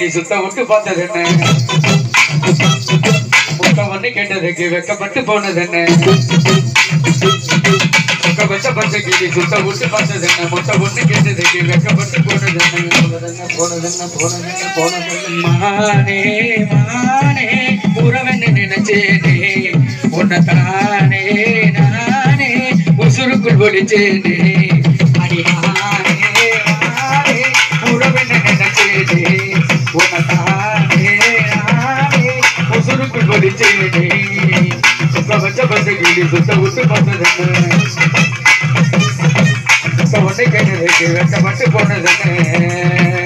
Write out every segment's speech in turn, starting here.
கிளி சுத்த விட்டு பார்த்தது என்ன முட்டை ஒண்ணு கேட்டதுக்கு வெக்கப்பட்டு போனது என்ன முட்டை வச்ச பச்சை கிளி சுத்த விட்டு பார்த்தது என்ன முட்டை ஒண்ணு கேட்டதுக்கு வெக்கப்பட்டு போனது என்ன போனது என்ன போனது என்ன போனது என்ன போனது என்ன மானே மானே உறவன்னு நினைச்சேனே உன்னை தானே நானே உசுருக்குள் ஒளிச்சேனே அடி மானே மானே உறவன்னு நினைச்சேனே உன்னை தானே நானே உசுருக்குள் ஒளிச்சேனே சுத்த வச்ச பச்சை கிளி சுத்த விட்டு பார்த்தது என்ன இப்ப ஒண்ணு கேட்டதுக்கு வெக்கப்பட்டு போனது என்ன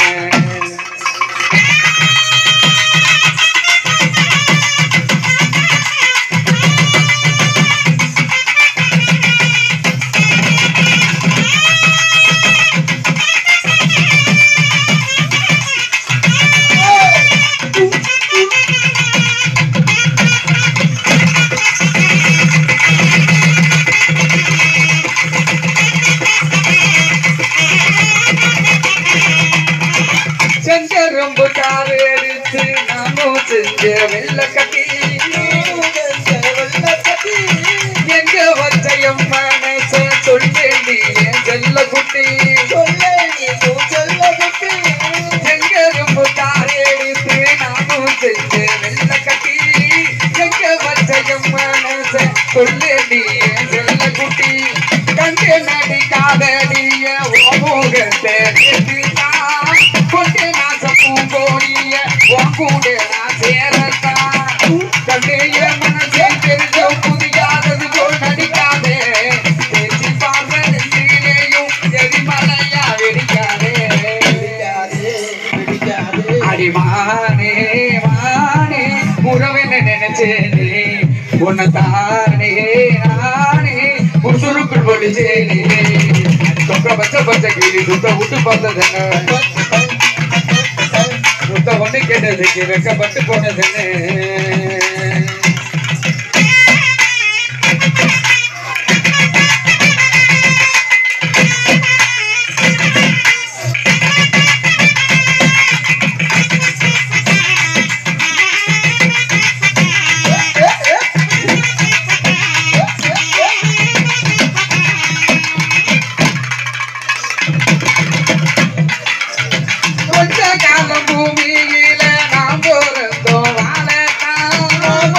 செஞ்ச ரொம்ப காரு எடுத்து நானும் செஞ்ச வெள்ள கட்டி எங்க வச்ச என் மனச சொல்லேண்டி என் செல்ல குட்டி எங்க ரொம்ப காரு எடுத்து நானும் செஞ்ச வெள்ள கட்டி எங்க வச்ச என் மனச சொல்லேண்டி என் செல்ல குட்டி கண்டு நடிக்காதடிய ஓமுகத்தை கேட்டுதான் கொண்டு நாச பூங்கோடிய உன் கூட நான் சேரத்தான் கண்டு என் மனசே தெரிஞ்ச புரியாதது போல் நடிக்காதே பேச்சு பார்வை நெஞ்சிலேயும் எரிமலையா வெடிக்காதே அடிமானே மானே உறவென நினைச்சேனே உன்னை தானே நானே உசுருக்குள் பொழிச்சேனே தொக்க பச்ச பச்சை கிளி சுத்த விட்டு பார்த்ததென்ன முத்த ஒண்ணு கேட்டதுக்கு வெக்கப்பட்டு போனதுன்னு கொஞ்ச காலம் பூமியில நாம் பிறந்தோம் வாழத்தான்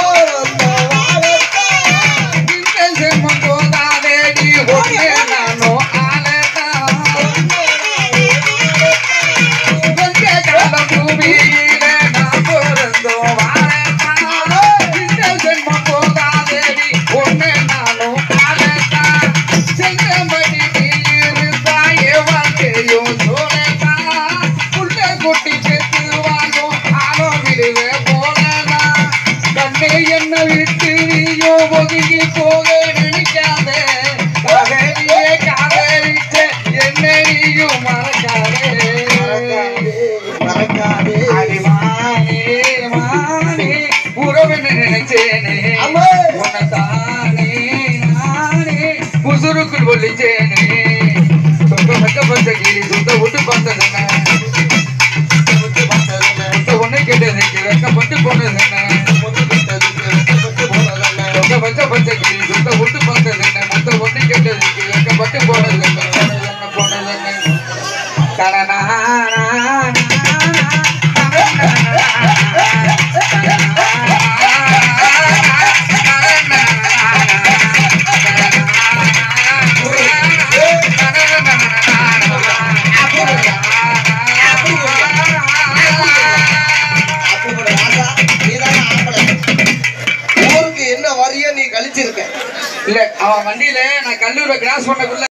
இந்த ஜென்மம் போதாதே நீ ஒன்னே நானோ ஆளத்தான் கொஞ்ச காலம் பூமியில நாம் பிறந்தோம் வாழத்தான் இந்த ஜென்மம் போதாதே நீ ஒன்னே நானோ ஆளத்தான் செங்கமணி நீ இருந்தாயே வாழ்க்கையும் சோழத்தான் உள்ள கொட்டி செத்து வாங்கும் ஆனோ விடுவே போலனா கண்ணே என்ன விட்டு நீயோ ஒதுங்கி போக நினைக்காதே காதலியே காதலிச்ச என்ன நீயும் மறக்காதே அடிமானே மானே உறவுன்னு நினைச்சேனே அம்மா. உன்னை தானே நானே உசுருக்குள் ஒளிச்சேனே சொந்த பச்ச பச்சை கிளி சுத்த விட்டு பார்த்ததுன்னு முத்த ஒண்ணு கேட்டதுக்கு வெக்கப்பட்டு போனதுன்னு சொந்த பச்ச பச்சை கிளி சுத்த விட்டு பார்த்ததுன்னு முத்த ஒண்ணு கேட்டதுக்கு வெக்கப்பட்டு போனதுன்னு போனதுன்னு போனதுன்னு தனனா ஊருக்கு என்ன வரியோ நீ கழிச்சிருக்க இல்ல அவன் வண்டியில நான் கல்லூரை கிராஸ் பண்ணக்குள்ள